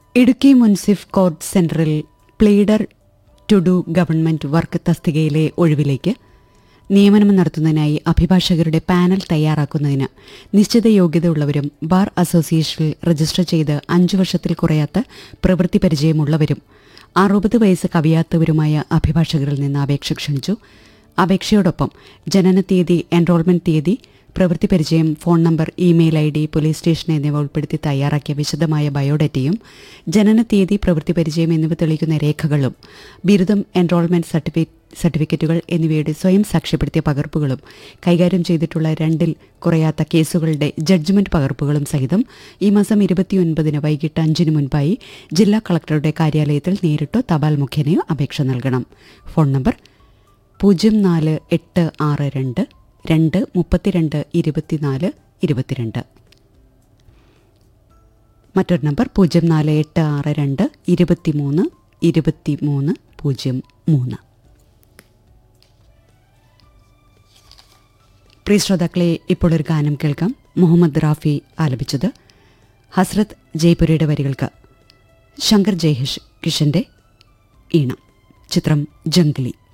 Idukki munsiff court സെന്ററിൽ pleader to do government work തസ്തികയിലെ ഒഴിവിലേക്ക് നിയമനം നടത്തുന്നതിനായി അഭിഭാഷകരുടെ പാനൽ തയ്യാറാക്കുന്നതിന് നിശ്ചിത യോഗ്യതയുള്ളവരും ബാർ അസോസിയേഷനിൽ രജിസ്റ്റർ ചെയ്ത് അഞ്ചു വർഷത്തിൽ കുറയാത്ത പ്രവൃത്തി പരിചയമുള്ളവരും അറുപത് വയസ്സ് കവിയാത്തവരുമായ അഭിഭാഷകരിൽ നിന്ന് അപേക്ഷ ക്ഷണിച്ചു അപേക്ഷയോടൊപ്പം ജനനത്തീയതി എൻറോൾമെന്റ് തീയതി പ്രവൃത്തി പരിചയം phone number email I D police station എന്നിവ ഉൾപ്പെടുത്തി തയ്യാറാക്കിയ വിശദമായ ബയോഡാറ്റയും ജനനത്തീയതി പ്രവൃത്തി പരിചയം എന്നിവ തെളിയിക്കുന്ന രേഖകളും ബിരുദം എൻറോൾമെന്റ് സർട്ടിഫിക്കറ്റ് സർട്ടിഫിക്കറ്റുകൾ എന്നിവയുടെ സ്വയം സാക്ഷ്യപ്പെടുത്തിയ പകർപ്പുകളും കൈകാര്യം ചെയ്തിട്ടുള്ള രണ്ടിൽ കുറയാത്ത കേസുകളുടെ ജഡ്ജ്മെന്റ് പകർപ്പുകളും സഹിതം ഈ മാസം ഇരുപത്തിയൊൻപതിന് വൈകിട്ട് അഞ്ചിന് മുൻപായി ജില്ലാ കളക്ടറുടെ കാര്യാലയത്തിൽ നേരിട്ടോ തപാൽ മുഖേനയോ അപേക്ഷ നൽകണം ഫോൺ നമ്പർ പൂജ്യം നാല് എട്ട് ആറ് രണ്ട് രണ്ട് മുപ്പത്തിരണ്ട് ഇരുപത്തിനാല് ഇരുപത്തിരണ്ട് മറ്റൊരു നമ്പർ പൂജ്യം നാല് എട്ട് ആറ് രണ്ട് ഇരുപത്തിമൂന്ന് ഇരുപത്തിമൂന്ന് പൂജ്യം മൂന്ന് പ്രിയ ശ്രോതാക്കളെ ഇപ്പോൾ ഒരു ഗാനം കേൾക്കാം മുഹമ്മദ് റാഫി ആലപിച്ചത് ഹസ്രത്ത് ജയ്പുരയുടെ വരികൾക്ക് ശങ്കർ ജയഹിഷ് കിഷന്റെ ഈണം ചിത്രം ജംഗ്ലി